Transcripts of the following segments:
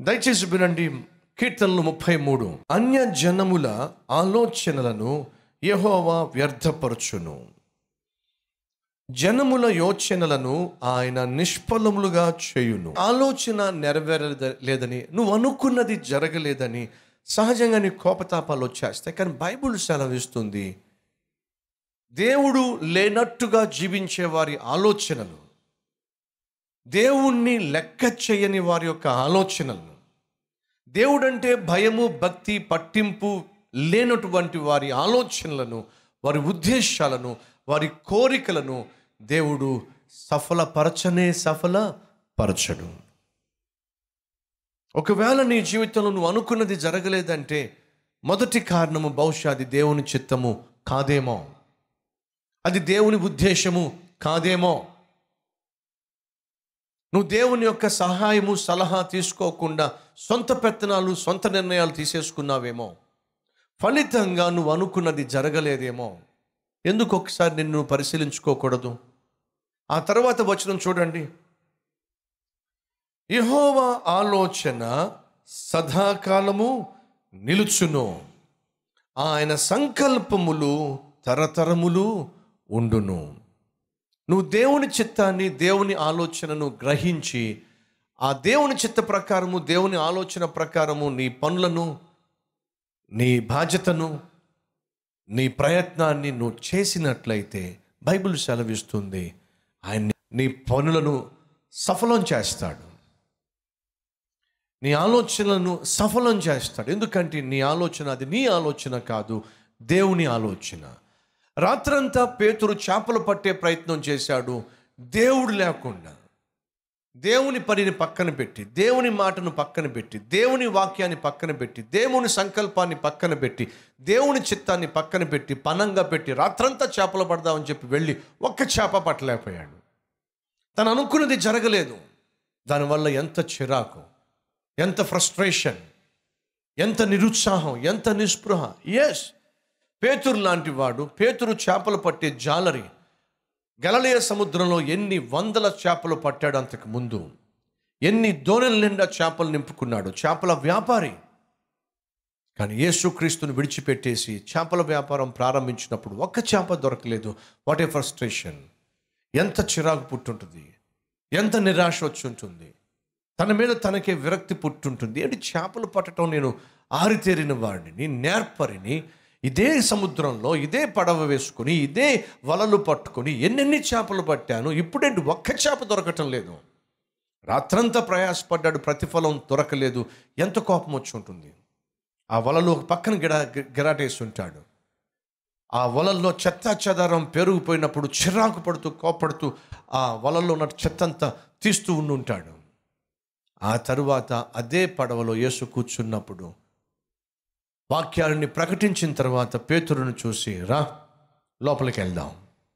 దయచేసి వినండి కీర్తనలు ముప్పై మూడు అన్య జనముల ఆలోచనలను యెహోవా వ్యర్థపరచును జనముల యోచనలను ఆయన నిష్ఫలములుగా చేయును ఆలోచన నెరవేరలేదని నువ్వు అనుకున్నది జరగలేదని సహజంగా నీ కోపతాపాలు వచ్చేస్తాయి కానీ బైబుల్ సెలవిస్తుంది దేవుడు లేనట్టుగా జీవించే వారి ఆలోచనలు దేవుణ్ణి లెక్క చేయని వారి యొక్క ఆలోచనలను దేవుడంటే భయము భక్తి పట్టింపు లేనటువంటి వారి ఆలోచనలను వారి ఉద్దేశాలను వారి కోరికలను దేవుడు సఫలపరచనే సఫలపరచడు ఒకవేళ నీ జీవితంలో నువ్వు అనుకున్నది జరగలేదంటే మొదటి కారణము బహుశా అది దేవుని చిత్తము కాదేమో అది దేవుని ఉద్దేశము కాదేమో నువ్వు దేవుని యొక్క సహాయము సలహా తీసుకోకుండా సొంత పెత్తనాలు సొంత నిర్ణయాలు తీసేసుకున్నావేమో ఫలితంగా నువ్వు అనుకున్నది జరగలేదేమో ఎందుకు ఒకసారి నిన్ను పరిశీలించుకోకూడదు ఆ తర్వాత వచనం చూడండి యెహోవా ఆలోచన సదాకాలము నిలుచును ఆయన సంకల్పములు తరతరములు ఉండును నువ్వు దేవుని చిత్తాన్ని దేవుని ఆలోచనను గ్రహించి ఆ దేవుని చిత్త ప్రకారము దేవుని ఆలోచన ప్రకారము నీ పనులను నీ బాధ్యతను నీ ప్రయత్నాన్ని నువ్వు చేసినట్లయితే బైబిల్ సెలవిస్తుంది ఆయన నీ పనులను సఫలం చేస్తాడు నీ ఆలోచనలను సఫలం చేస్తాడు ఎందుకంటే నీ ఆలోచన అది నీ ఆలోచన కాదు దేవుని ఆలోచన రాత్రంతా పేతురు చేపలు పట్టే ప్రయత్నం చేశాడు దేవుడు లేకుండా దేవుని పనిని పక్కన పెట్టి దేవుని మాటను పక్కన పెట్టి దేవుని వాక్యాన్ని పక్కన పెట్టి దేవుని సంకల్పాన్ని పక్కన పెట్టి దేవుని చిత్తాన్ని పక్కన పెట్టి పనంగా పెట్టి రాత్రంతా చేపలు పడదామని చెప్పి వెళ్ళి ఒక్క చేప పట్టలేకపోయాడు తను అనుకున్నది జరగలేదు దానివల్ల ఎంత చిరాకు ఎంత ఫ్రస్ట్రేషన్ ఎంత నిరుత్సాహం ఎంత నిస్పృహ ఎస్ పేతురు లాంటి వాడు పేతురు చేపలు పట్టే జాలరి గలలియ సముద్రంలో ఎన్ని వందల చేపలు పట్టాడు అంతకు ముందు ఎన్ని దోణెల నిండా చేపలు నింపుకున్నాడు చేపల వ్యాపారి కానీ యేసుక్రీస్తుని విడిచిపెట్టేసి చేపల వ్యాపారం ప్రారంభించినప్పుడు ఒక్క చేప దొరకలేదు వాట్ ఏ ఫ్రస్ట్రేషన్ ఎంత చిరాకు పుట్టుంటుంది ఎంత నిరాశ వచ్చి ఉంటుంది తన మీద తనకే విరక్తి పుట్టుంటుంది ఏంటి చేపలు పట్టడం నేను ఆరితేరిన వాడిని నేర్పరిని ఇదే సముద్రంలో ఇదే పడవ వేసుకొని ఇదే వలలు పట్టుకొని ఎన్నెన్ని చేపలు పట్టాను ఇప్పుడేంటి ఒక్క చేప దొరకటం లేదు రాత్రంతా ప్రయాసపడ్డాడు ప్రతిఫలం దొరకలేదు ఎంత కోపం వచ్చి ఉంటుంది ఆ వలలో ఒక పక్కన గిరా గిరాటేసి ఉంటాడు ఆ వలల్లో చెత్త చెదారం పెరిగిపోయినప్పుడు చిరాకు పడుతూ కోపడుతూ ఆ వలలో ఉన్న చెత్త అంతా తీస్తూ ఉండి ఉంటాడు ఆ తరువాత అదే పడవలో యేసు కూర్చున్నప్పుడు వాక్యాలని ప్రకటించిన తర్వాత పేతురును చూసి రా లోపలికి వెళ్దాం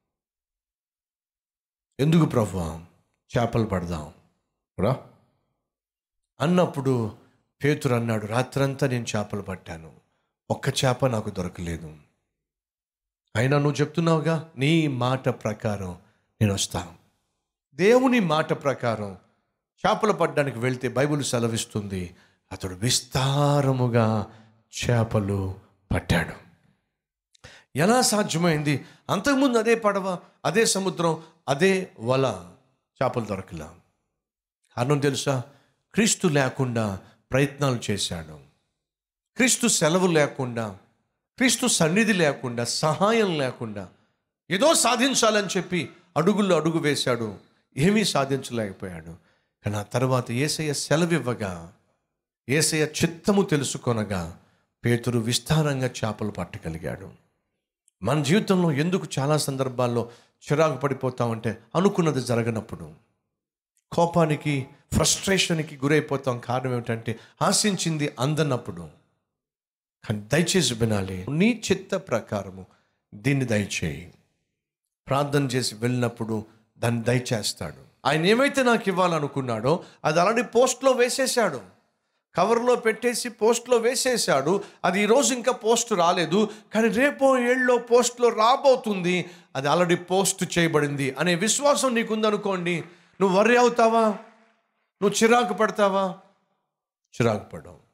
ఎందుకు ప్రభు చేపలు పడదాం రా అన్నప్పుడు పేతురు అన్నాడు రాత్రంతా నేను చేపలు పట్టాను ఒక్క చేప నాకు దొరకలేదు అయినా నువ్వు చెప్తున్నావుగా నీ మాట ప్రకారం నేను వస్తాను దేవుని మాట ప్రకారం చేపలు పడ్డానికి వెళ్తే బైబిల్ సెలవిస్తుంది అతడు విస్తారముగా చేపలు పట్టాడు ఎలా సాధ్యమైంది అంతకుముందు అదే పడవ అదే సముద్రం అదే వల చేపలు దొరకలా కారణం తెలుసా క్రీస్తు లేకుండా ప్రయత్నాలు చేశాడు క్రీస్తు సెలవు లేకుండా క్రీస్తు సన్నిధి లేకుండా సహాయం లేకుండా ఏదో సాధించాలని చెప్పి అడుగుల్లో అడుగు వేశాడు ఏమీ సాధించలేకపోయాడు కానీ ఆ తర్వాత ఏసయ్య సెలవివ్వగా ఏసయ్య చిత్తము తెలుసుకొనగా పేతురు విస్తారంగా చేపలు పట్టగలిగాడు మన జీవితంలో ఎందుకు చాలా సందర్భాల్లో చిరాకు పడిపోతామంటే అనుకున్నది జరగనప్పుడు కోపానికి ఫ్రస్ట్రేషన్కి గురైపోతాం కారణం ఏమిటంటే ఆశించింది అందనప్పుడు కానీ దయచేసి వినాలి నీ చిత్త ప్రకారము దీన్ని దయచేయి ప్రార్థన చేసి వెళ్ళినప్పుడు దాన్ని దయచేస్తాడు ఆయన ఏమైతే నాకు ఇవ్వాలనుకున్నాడో అది ఆల్రెడీ పోస్ట్లో వేసేశాడు కవర్లో పెట్టేసి పోస్ట్లో వేసేశాడు అది ఈరోజు ఇంకా పోస్ట్ రాలేదు కానీ రేపో ఏళ్ళలో పోస్ట్లో రాబోతుంది అది ఆల్రెడీ పోస్ట్ చేయబడింది అనే విశ్వాసం నీకుందనుకోండి నువ్వు వర్రీ అవుతావా నువ్వు చిరాకు పడతావా చిరాకు పడడం